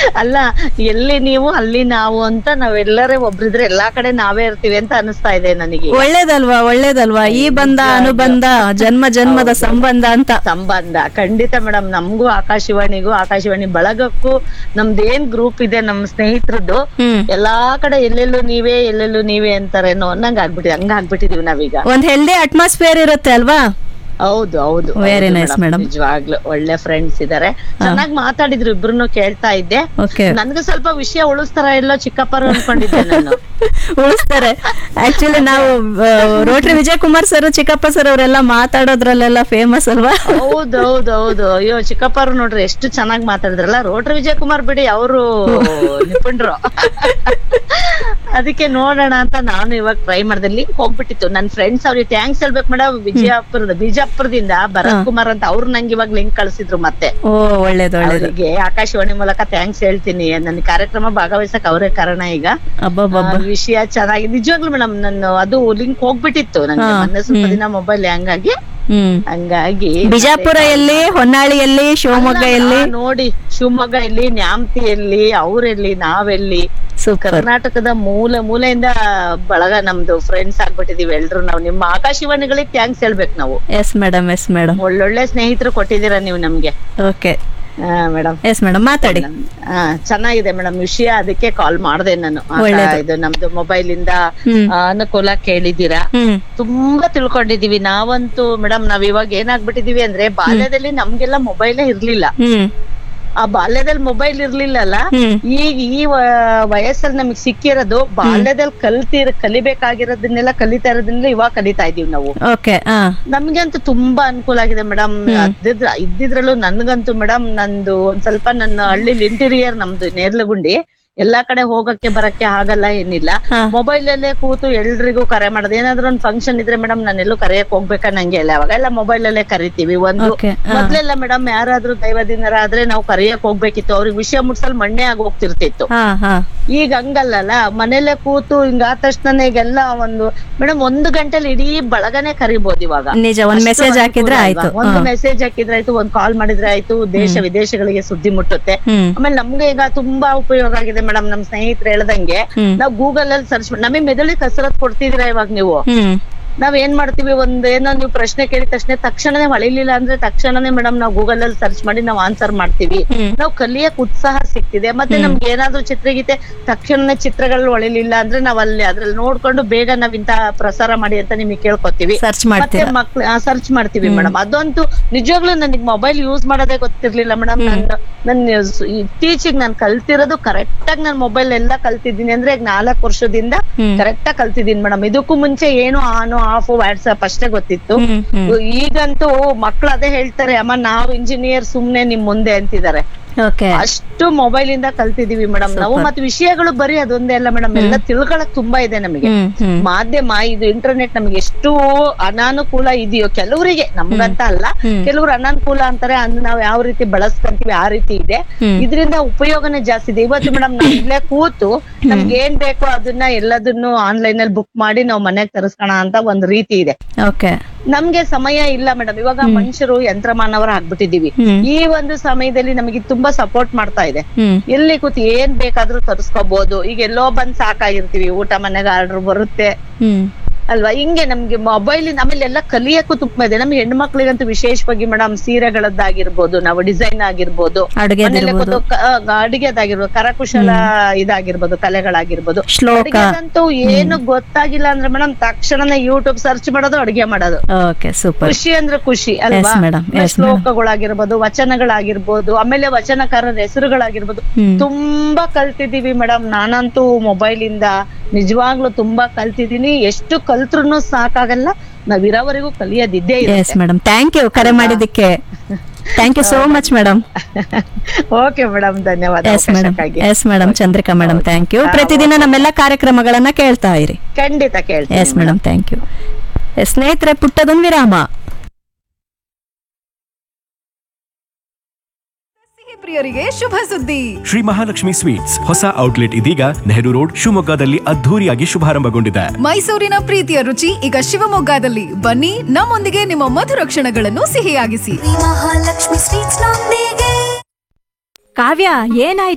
ಅಲ್ಲ ಎಲ್ಲಿ ನೀವು ಅಲ್ಲಿ ನಾವು ಅಂತ ನಾವೆಲ್ಲರೇ ಒಬ್ರಿದ್ರೆ ಎಲ್ಲಾ ಕಡೆ ನಾವೇ ಇರ್ತೀವಿ ಅಂತ ಅನಿಸ್ತಾ ಇದೆ ನನಗೆ ಒಳ್ಳೇದಲ್ವಾ ಒಳ್ಳೇದಲ್ವಾ ಈ ಬಂಧ ಅನುಬಂಧ ಜನ್ಮ ಜನ್ಮದ ಸಂಬಂಧ ಅಂತ ಸಂಬಂಧ ಖಂಡಿತ ಮೇಡಮ್ ನಮ್ಗೂ ಆಕಾಶವಾಣಿಗೂ ಆಕಾಶವಾಣಿ ಬಳಗಕ್ಕೂ ನಮ್ದೇನ್ ಗ್ರೂಪ್ ಇದೆ ನಮ್ ಸ್ನೇಹಿತರದ್ದು ಹ್ಮ್ ಎಲ್ಲಾ ಕಡೆ ಎಲ್ಲೆಲ್ಲೂ ನೀವೇ ಎಲ್ಲೆಲ್ಲೂ ನೀವೇ ಅಂತಾರೇನೋ ಅನ್ನಂಗ್ ಆಗ್ಬಿಟ್ಟಿದೆ ಹಂಗ ಆಗ್ಬಿಟ್ಟಿದೀವಿ ನಾವೀಗ ಒಂದ್ ಹೆಲ್ದಿ ಅಟ್ಮಾಸ್ಫಿಯರ್ ಇರುತ್ತೆ ಅಲ್ವಾ ಹೌದು ಹೌದು Very ಹೌದು nice, madam. ನಿಜವಾಗ್ಲು ಒಳ್ಳೆ ಫ್ರೆಂಡ್ಸ್ ಇದಾರೆ ಚೆನ್ನಾಗ್ ಮಾತಾಡಿದ್ರು ಇಬ್ರು ಕೇಳ್ತಾ ಇದ್ದೆ ಓಕೆ ನನ್ಗೆ ಸ್ವಲ್ಪ ವಿಷಯ ಉಳಿಸ್ತಾರ ಎಲ್ಲೋ ಚಿಕ್ಕಪ್ಪರು ಅನ್ಕೊಂಡಿದ್ದೆ ನಾನು ಉಳಿಸ್ತಾರೆ ಆಕ್ಚುಲಿ ನಾವು ಆ, ರೋಟ್ರಿ ವಿಜಯ್ ಕುಮಾರ್ ಸರ್ ಚಿಕ್ಕಪ್ಪ ಸರ್ ಅವರೆಲ್ಲ ಮಾತಾಡೋದ್ರಲ್ಲೆಲ್ಲ ಫೇಮಸ್ ಅಲ್ವಾ ಹೌದು ಹೌದು ಹೌದು ಅಯ್ಯೋ ಚಿಕ್ಕಪ್ಪರು ನೋಡ್ರಿ ಎಷ್ಟು ಚೆನ್ನಾಗಿ ಮಾತಾಡಿದ್ರಲ್ಲ ರೋಟ್ರಿ ವಿಜಯ್ ಕುಮಾರ್ ಬಿಡಿ ಅವರು ನಿಪುಣರು ಅದಕ್ಕೆ ನೋಡೋಣ ಅಂತ ನಾನು ಇವಾಗ ಟ್ರೈ ಮಾಡಿದೆ ಲಿಂಕ್ ಹೋಗ್ಬಿಟ್ಟಿತ್ತು ನನ್ ಫ್ರೆಂಡ್ಸ್ ಅವ್ರಿಗೆ ಥ್ಯಾಂಕ್ಸ್ ಹೇಳ್ಬೇಕು ಮೇಡಮ್ ವಿಜಯಪುರದ ಬಿಜಾಪುರದಿಂದ ಭರತ್ ಕುಮಾರ್ ಅಂತ ಅವ್ರು ನಂಗೆ ಇವಾಗ ಲಿಂಕ್ ಕಳ್ಸಿದ್ರು ಮತ್ತೆ ಓ ಒಳ್ಳೇದು ಒಳ್ಳೇದು ಅವರಿಗೆ ಆಕಾಶವಾಣಿ ಮೂಲಕ ಥ್ಯಾಂಕ್ಸ್ ಹೇಳ್ತೀನಿ ನನ್ನ ಕಾರ್ಯಕ್ರಮ ಭಾಗವಹಿಸಕ್ ಅವರೇ ಕಾರಣ ಈಗ ಅಬ್ಬಬ್ಬಬ್ಬ ಆ, ವಿಷಯ ಚೆನ್ನಾಗಿ ನಿಜವಾಗ್ಲು ಮೇಡಮ್ ನಾನು ಅದು ಲಿಂಕ್ ಹೋಗ್ಬಿಟ್ಟಿತ್ತು ನಂಗೆ ಮೊನ್ನೆ ಸ್ವಲ್ಪ ದಿನ ಮೊಬೈಲ್ ಹಂಗಾಗಿ ಹ್ಮ್ ಹಂಗಾಗಿ ಬಿಜಾಪುರ ಎಲ್ಲಿ ಹೊನ್ನಾಳಿಯಲ್ಲಿ ಶಿವಮೊಗ್ಗ ಎಲ್ಲಿ ಆ, ನೋಡಿ ಶಿವಮೊಗ್ಗ ಎಲ್ಲಿ ನ್ಯಾಮತಿಯಲ್ಲಿ ಅವ್ರೆಲ್ಲಿ ನಾವೆಲ್ಲಿ ಸೂಪರ್ ಕರ್ನಾಟಕದ ಮೂಲೆ ಮೂಲೆಯಿಂದ ಬಳಗ ನಮ್ದು ಫ್ರೆಂಡ್ಸ್ ಆಗ್ಬಿಟ್ಟಿದೀವಿ ಎಲ್ರು ನಾವು ನಿಮ್ಮ ಆಕಾಶವಾಣಿಗಳಿಗೆ ಥ್ಯಾಂಕ್ಸ್ ಹೇಳ್ಬೇಕು ನಾವು ಎಸ್ ಮೇಡಮ್ ಎಸ್ ಮೇಡಮ್ ಒಳ್ಳೊಳ್ಳೆ ಸ್ನೇಹಿತರು ಕೊಟ್ಟಿದ್ದೀರಾ ನೀವು ನಮ್ಗೆ ಓಕೆ ಮೇಡಮ್ ಎಸ್ ಮೇಡಮ್ ಮಾತಾಡಿ ಆ ಚೆನ್ನಾಗಿದೆ ಮೇಡಮ್ ವಿಷಯ ಅದಕ್ಕೆ ಕಾಲ್ ಮಾಡ್ದೆ ನಾನು ಆ, ಒಳ್ಳೇದು. ಇದು ನಮ್ದು ಮೊಬೈಲ್ ಇಂದ ಹ್ಮ್ ಆ, ಅನುಕೂಲ ಕೇಳಿದ್ದೀರಾ ಹ್ಮ್ ತುಂಬಾ ತಿಳ್ಕೊಂಡಿದೀವಿ ನಾವಂತೂ ಮೇಡಮ್ ನಾವ್ ಇವಾಗ ಏನಾಗ್ಬಿಟ್ಟಿದೀವಿ ಅಂದ್ರೆ ಬಾಲ್ಯದಲ್ಲಿ ನಮ್ಗೆಲ್ಲ ಮೊಬೈಲೇ ಇರ್ಲಿಲ್ಲ ಹ್ಮ್ ಆ ಬಾಲ್ಯದಲ್ಲಿ ಮೊಬೈಲ್ ಇರ್ಲಿಲ್ಲಲ್ಲ ಹ್ಮ್ ಈಗ ಈ ವ- ವಯಸ್ಸಲ್ಲಿ ನಮಗ್ ಸಿಕ್ಕಿರೋದು ಬಾಲ್ಯದಲ್ಲಿ ಕಲ್ತಿರ ಕಲಿಬೇಕಾಗಿರೋದನ್ನೆಲ್ಲ ಕಲಿತಾ ಇರೋದ್ರಿಂದ ಇವಾಗ ಕಲಿತಾ ಇದೀವಿ ನಾವು ಓಕೆ ಹಾ ನಮ್ಗೆ ಅಂತೂ ತುಂಬಾ ಅನುಕೂಲ ಆಗಿದೆ ಮೇಡಮ್ ಅದಿದ್ರ ಇದ್ದಿದ್ರಲ್ಲೂ ನನ್ಗಂತೂ ಮೇಡಮ್ ನಂದು ಒಂದ್ ಸ್ವಲ್ಪ ನನ್ನ ಹಳ್ಳಿಲಿ ಇಂಟೀರಿಯರ್ ನಮ್ದು ನೇರ್ಲಗುಂಡಿ ಎಲ್ಲಾ ಕಡೆ ಹೋಗಕ್ಕೆ ಬರಕ್ಕೆ ಆಗಲ್ಲ ಏನಿಲ್ಲ ಹಾ. ಮೊಬೈಲ್ ಅಲ್ಲೇ ಕೂತು ಎಲ್ರಿಗೂ ಕರೆ ಮಾಡೋದು ಏನಾದ್ರು ಒಂದ್ ಫಂಕ್ಷನ್ ಇದ್ರೆ ಮೇಡಮ್ ನಾನು ಎಲ್ಲೂ ಕರೆಯಕ್ ಹೋಗ್ಬೇಕಾ ನಂಗೆ ಇಲ್ಲ ಅವಾಗ ಎಲ್ಲ ಮೊಬೈಲ್ ಅಲ್ಲೇ ಕರಿತೀವಿ ಒಂದು ಓಕೆ ಮೊದ್ಲೆಲ್ಲ ಮೇಡಮ್ ಯಾರಾದ್ರೂ ದೈವದಿಂದರ ಆದ್ರೆ ನಾವು ಕರೆಯಕ್ ಹೋಗ್ಬೇಕಿತ್ತು ಅವ್ರಿಗೆ ವಿಷಯ ಮುಟ್ಸಲ್ ಮಣ್ಣೆ ಆಗಿ ಹೋಗ್ತಿರ್ತಿತ್ತು ಹಾ ಹಾ ಈಗ ಹಂಗಲ್ಲಲ್ಲ ಮನೇಲೆ ಕೂತು ಹಿಂಗ ಆದ ತಕ್ಷಣ ಈಗೆಲ್ಲ ಒಂದು ಮೇಡಮ್ ಒಂದು ಗಂಟೆಲಿ ಇಡೀ ಬಳಗನೆ ಕರಿಬೋದು ಇವಾಗ ನಿಜ ಒಂದ್ ಅಷ್ಟು ಮೆಸೇಜ್ ಅನುಕೂಲ ಹಾಕಿದ್ರೆ ಅಲ್ವಾ? ಆಯ್ತು ಒಂದು ಹಾ. ಮೆಸೇಜ್ ಹಾಕಿದ್ರೆ ಆಯ್ತು ಒಂದ್ ಕಾಲ್ ಮಾಡಿದ್ರೆ ಆಯ್ತು ದೇಶ ವಿದೇಶಗಳಿಗೆ ಸುದ್ದಿ ಮುಟ್ಟುತ್ತೆ ಹ್ಮ್ ಆಮೇಲೆ ನಮ್ಗೆ ಈಗ ತುಂಬಾ ಉಪಯೋಗ ಆಗಿದೆ ಮೇಡಮ್ ನಮ್ ಸ್ನೇಹಿತರು ಹೇಳ್ದಂಗೆ ಹ್ಮ್ ನಾವ್ ಗೂಗಲ್ ಅಲ್ಲಿ ಸರ್ಚ್ ಮಾಡಿ ನಮಗೆ ಮೆದುಳಿಗೆ ಕಸರತ್ ಕೊಡ್ತಿದೀರಾ ಇವಾಗ ನೀವು ಹ್ಮ್ ನಾವ್ ಏನ್ ಮಾಡ್ತೀವಿ ಒಂದ್ ಏನೋ ನೀವು ಪ್ರಶ್ನೆ ಕೇಳಿದ ತಕ್ಷಣ ತಕ್ಷಣನೇ ಹೊಳಿಲಿಲ್ಲ ಅಂದ್ರೆ ತಕ್ಷಣನೇ ಮೇಡಮ್ ನಾವು ಗೂಗಲ್ ಅಲ್ಲಿ ಸರ್ಚ್ ಮಾಡಿ ನಾವು ಆನ್ಸರ್ ಮಾಡ್ತೀವಿ ಹ್ಮ್ ನಾವು ಕಲಿಯಕ್ ಉತ್ಸಾಹ ಸಿಗ್ತಿದೆ ಮತ್ತೆ ನಮ್ಗೆ ಏನಾದ್ರೂ ಚಿತ್ರಗೀತೆ ತಕ್ಷಣನೇ ಚಿತ್ರಗಳು ಹೊಳಿಲಿಲ್ಲ ಅಂದ್ರೆ ನಾವ್ ಅಲ್ಲಿ ಅದ್ರಲ್ಲಿ ನೋಡ್ಕೊಂಡು ಬೇಗ ನಾವ್ ಇಂತ ಪ್ರಸಾರ ಮಾಡಿ ಅಂತ ನಿಮಗೆ ಕೇಳ್ಕೊತೀವಿ ಸರ್ಚ್ ಮತ್ತೆ ಮಾಡ್ತೀರಾ ಮಕ್ಳು ಸರ್ಚ್ ಮಾಡ್ತೀವಿ ಮೇಡಮ್ ಅದಂತೂ ನಿಜವಾಗ್ಲೂ ನನಗೆ ಮೊಬೈಲ್ ಯೂಸ್ ಮಾಡೋದೇ ಗೊತ್ತಿರ್ಲಿಲ್ಲ ಮೇಡಮ್ ನಾನು ನನ್ನ ಇತ್ತೀಚೆಗೆ ನಾನು ಕಲ್ತಿರೋದು ಕರೆಕ್ಟ್ ಆಗಿ ನಾನು ಮೊಬೈಲ್ ಎಲ್ಲ ಕಲ್ತಿದ್ದೀನಿ ಅಂದ್ರೆ ಈಗ ನಾಲ್ಕು ವರ್ಷದಿಂದ ಹ್ಮ್ ಕರೆಕ್ಟ್ ಆಗಿ ಕಲ್ತಿದ್ದೀನಿ ಮೇಡಮ್ ಇದಕ್ಕೂ ಮುಂಚೆ ಏನು ಆನು ಆಫ್ ವಾಟ್ಸ್ಆಪ್ ಅಷ್ಟೇ ಗೊತ್ತಿತ್ತು ಹ್ಮ್ ಹ್ಮ್ ಈಗಂತೂ ಮಕ್ಳು ಅದೇ ಹೇಳ್ತಾರೆ ಅಮ್ಮ ನಾವು ಇಂಜಿನಿಯರ್ ಸುಮ್ನೆ ನಿಮ್ ಮುಂದೆ ಅಂತಿದ್ದಾರೆ ಓಕೆ ಅಷ್ಟು ಮೊಬೈಲ್ ಇಂದ ಕಲ್ತಿದೀವಿ ಮೇಡಮ್ ನಾವು ಮತ್ತೆ ವಿಷಯಗಳು ಬರೀ ಅದೊಂದೇ ಅಲ್ಲ ಮೇಡಮ್ ಎಲ್ಲ ತಿಳ್ಕೊಳಕ್ ತುಂಬಾ ಇದೆ ನಮಗೆ ಹ್ಮ್ ಹ್ಮ್ ಮಾಧ್ಯಮ ಇದು ಇಂಟರ್ನೆಟ್ ನಮ್ಗೆ ಎಷ್ಟು ಅನಾನುಕೂಲ ಇದೆಯೋ ಕೆಲವರಿಗೆ ನಮ್ಗಂತ ಅಲ್ಲ ಹ್ಮ್. ಕೆಲವ್ರು ಅನಾನುಕೂಲ ಅಂತಾರೆ ಅದ್ ನಾವ್ ಯಾವ ರೀತಿ ಬಳಸ್ಕೊಂತೀವಿ ಆ ರೀತಿ ಇದೆ ಹ್ಮ್. ಇದರಿಂದ ಉಪಯೋಗನೇ ಜಾಸ್ತಿ ಇದೆ ಇವತ್ತು ಮೇಡಮ್ ನಾವ್ ಇಲ್ಲೇ ಕೂತು ನಮ್ಗೆ ಏನ್ ಬೇಕೋ ಅದನ್ನ ಎಲ್ಲದನ್ನು ಆನ್ಲೈನ್ ಅಲ್ಲಿ ಬುಕ್ ಮಾಡಿ ನಾವ್ ಮನೆಗ್ ತರಿಸ್ಕೋಣ ಅಂತ ಒಂದ್ ರೀತಿ ಇದೆ ಓಕೆ ನಮ್ಗೆ ಸಮಯ ಇಲ್ಲ ಮೇಡಮ್ ಇವಾಗ ಮನುಷ್ಯರು ಯಂತ್ರಮಾನವರ ಆಗ್ಬಿಟ್ಟಿದೀವಿ ಹ್ಮ್ ಈ ಒಂದು ಸಮಯದಲ್ಲಿ ನಮಗೆ ತುಂಬಾ ಸಪೋರ್ಟ್ ಮಾಡ್ತಾ ಇದೆ ಹ್ಮ್ ಎಲ್ಲಿ ಕೂತು ಏನ್ ಬೇಕಾದ್ರೂ ತರಿಸ್ಕೋಬಹುದು ಈಗ ಎಲ್ಲೋ ಬಂದ್ ಸಾಕಾಗಿರ್ತೀವಿ ಊಟ ಮನೆಗೆ ಆರ್ಡರ್ ಬರುತ್ತೆ ಹ್ಮ್ ಅಲ್ವಾ ಹಿಂಗೆ ನಮ್ಗೆ ಮೊಬೈಲ್ ಆಮೇಲೆ ಎಲ್ಲ ಕಲಿಯಕ್ಕೂ ತುಂಬಾ ಇದೆ ನಮ್ಗೆ ಹೆಣ್ಮಕ್ಳಿಗಂತೂ ವಿಶೇಷವಾಗಿ ಮೇಡಮ್ ಸೀರೆಗಳದ್ದಾಗಿರ್ಬೋದು ನಾವು ಡಿಸೈನ್ ಆಗಿರ್ಬೋದು ಅಡುಗೆ ಮನೇಲೆ ಕೂತು ಕ- ಆ, ಅಡಿಗೆದಾಗಿರ್ಬೋದು ಕರಕುಶಲ ಇದಾಗಿರ್ಬೋದು ಕಲೆಗಳಾಗಿರ್ಬೋದು ಶ್ಲೋಕ ಅಡಿಗೆದಂತೂ ಏನು ಗೊತ್ತಾಗಿಲ್ಲ ಅಂದ್ರೆ ಮೇಡಮ್ ತಕ್ಷಣನೇ ಯೂಟ್ಯೂಬ್ ಸರ್ಚ್ ಮಾಡೋದು ಅಡಿಗೆ ಮಾಡೋದು ಓಕೆ ಸೂಪರ್ ಖುಷಿ ಅಂದ್ರೆ ಖುಷಿ ಅಲ್ವಾ Yes, madam. ಆಮೇಲೆ Yes, ಶ್ಲೋಕಗಳಾಗಿರ್ಬೋದು ವಚನಗಳಾಗಿರ್ಬೋದು ಆಮೇಲೆ ವಚನಕಾರರ ಹೆಸರುಗಳಾಗಿರ್ಬೋದು ಹ್ಮ್ ತುಂಬಾ ಕಲ್ತಿದೀವಿ ಮೇಡಮ್ ನಾನಂತೂ ಮೊಬೈಲ್ ಇಂದ ನಿಜವಾಗ್ಲೂ ತುಂಬಾ ಕಲ್ತಿದೀನಿ ಎಷ್ಟು ಕಲ್ತ್ರು ಸಾಕಾಗಲ್ಲ ನಾವ್ ಇರೋವರೆಗೂ ಕಲಿಯೋದಿದ್ದೇ ಇದೆ ಎಸ್ ಮೇಡಮ್ ಥ್ಯಾಂಕ್ ಯು ಕರೆ ಮಾಡಿದ್ದಕ್ಕೆ thank you so much madam okay madam ಧನ್ಯವಾದ ಎಸ್ ಮೇಡಮ್ ಅವಕಾಶಕ್ಕಾಗಿ. Yes madam Chandrika madam thank you ಪ್ರತಿದಿನ ನಮ್ಮೆಲ್ಲ ಕಾರ್ಯಕ್ರಮಗಳನ್ನ ಕೇಳ್ತಾ ಇರಿ ಖಂಡಿತ ಕೇಳ್ತೀನಿ ಎಸ್ ಮೇಡಮ್ ಥ್ಯಾಂಕ್ ಯು ಸ್ನೇಹಿತರೆ ಪುಟ್ಟದೊಂದು ವಿರಾಮ ಸಿಹಿ ಪ್ರಿಯರಿಗೆ ಶುಭ ಸುದ್ದಿ ಶ್ರೀ ಮಹಾಲಕ್ಷ್ಮಿ ಸ್ವೀಟ್ಸ್ ಹೊಸ ಔಟ್ಲೆಟ್ ಇದೀಗ ನೆಹರು ರೋಡ್ ಶಿವಮೊಗ್ಗದಲ್ಲಿ ಅದ್ಧೂರಿಯಾಗಿ ಶುಭಾರಂಭಗೊಂಡಿದೆ ಮೈಸೂರಿನ ಪ್ರೀತಿಯ ರುಚಿ ಈಗ ಶಿವಮೊಗ್ಗದಲ್ಲಿ ಬನ್ನಿ ನಮ್ಮೊಂದಿಗೆ ನಿಮ್ಮ ಮಧುರ ಕ್ಷಣಗಳನ್ನು ಸಿಹಿಯಾಗಿಸಿ ಮಹಾಲಕ್ಷ್ಮಿ ಸ್ವೀಟ್ಸ್ ನೊಂದಿಗೆ ಕಾವ್ಯ ಏನಾಯ್ತು